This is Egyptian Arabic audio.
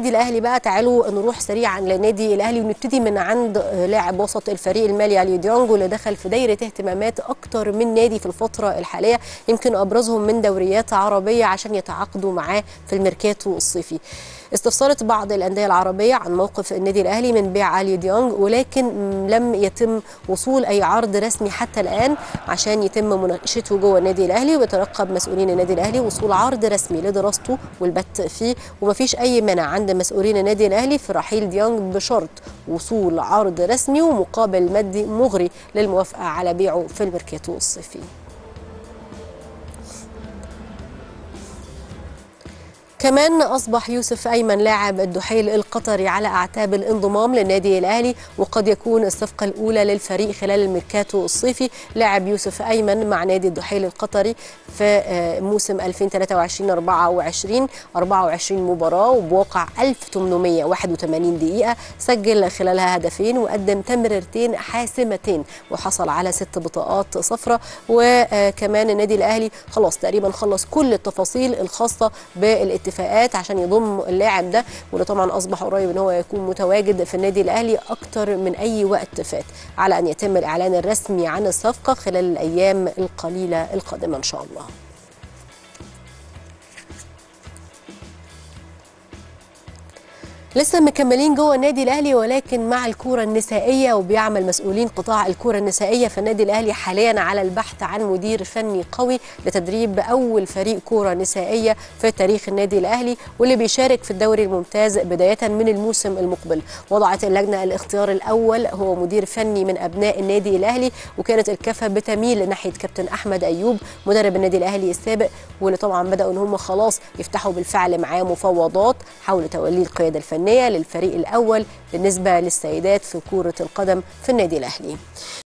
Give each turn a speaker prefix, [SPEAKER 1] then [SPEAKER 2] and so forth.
[SPEAKER 1] النادي الاهلي بقى تعالوا نروح سريعا للنادي الاهلي ونبتدي من عند لاعب وسط الفريق المالي علي ديونج واللي دخل في دايره اهتمامات اكتر من نادي في الفتره الحاليه يمكن ابرزهم من دوريات عربيه عشان يتعاقدوا معاه في الميركاتو الصيفي استفسرت بعض الانديه العربيه عن موقف النادي الاهلي من بيع علي ديونج ولكن لم يتم وصول اي عرض رسمي حتى الان عشان يتم مناقشته جوه النادي الاهلي ويترقب مسؤولين النادي الاهلي وصول عرض رسمي لدراسته والبت فيه ومفيش اي مانع عند مسؤولين النادي الاهلي في رحيل ديونج بشرط وصول عرض رسمي ومقابل مادي مغري للموافقه على بيعه في الميركاتو الصيفي كمان أصبح يوسف أيمن لاعب الدحيل القطري على أعتاب الانضمام للنادي الأهلي وقد يكون الصفقة الأولى للفريق خلال الميركاتو الصيفي لاعب يوسف أيمن مع نادي الدحيل القطري في موسم 2023 24 24 مباراة وبواقع 1881 دقيقة سجل خلالها هدفين وقدم تمريرتين حاسمتين وحصل على ست بطاقات صفراء وكمان النادي الأهلي خلاص تقريبا خلص كل التفاصيل الخاصة بالاتفاق اتفاقات عشان يضم اللاعب ده واللي طبعا اصبح قريب ان هو يكون متواجد في النادي الاهلي اكتر من اي وقت فات على ان يتم الاعلان الرسمي عن الصفقه خلال الايام القليله القادمه ان شاء الله لسه مكملين جوه النادي الاهلي ولكن مع الكوره النسائيه وبيعمل مسؤولين قطاع الكوره النسائيه في النادي الاهلي حاليا على البحث عن مدير فني قوي لتدريب اول فريق كوره نسائيه في تاريخ النادي الاهلي واللي بيشارك في الدوري الممتاز بدايه من الموسم المقبل وضعت اللجنه الاختيار الاول هو مدير فني من ابناء النادي الاهلي وكانت الكفه بتميل ناحيه كابتن احمد ايوب مدرب النادي الاهلي السابق واللي طبعا بداوا ان هم خلاص يفتحوا بالفعل معاه مفاوضات حول تولي القياده الفنيه الفنيه للفريق الاول بالنسبه للسيدات في كره القدم في النادي الاهلي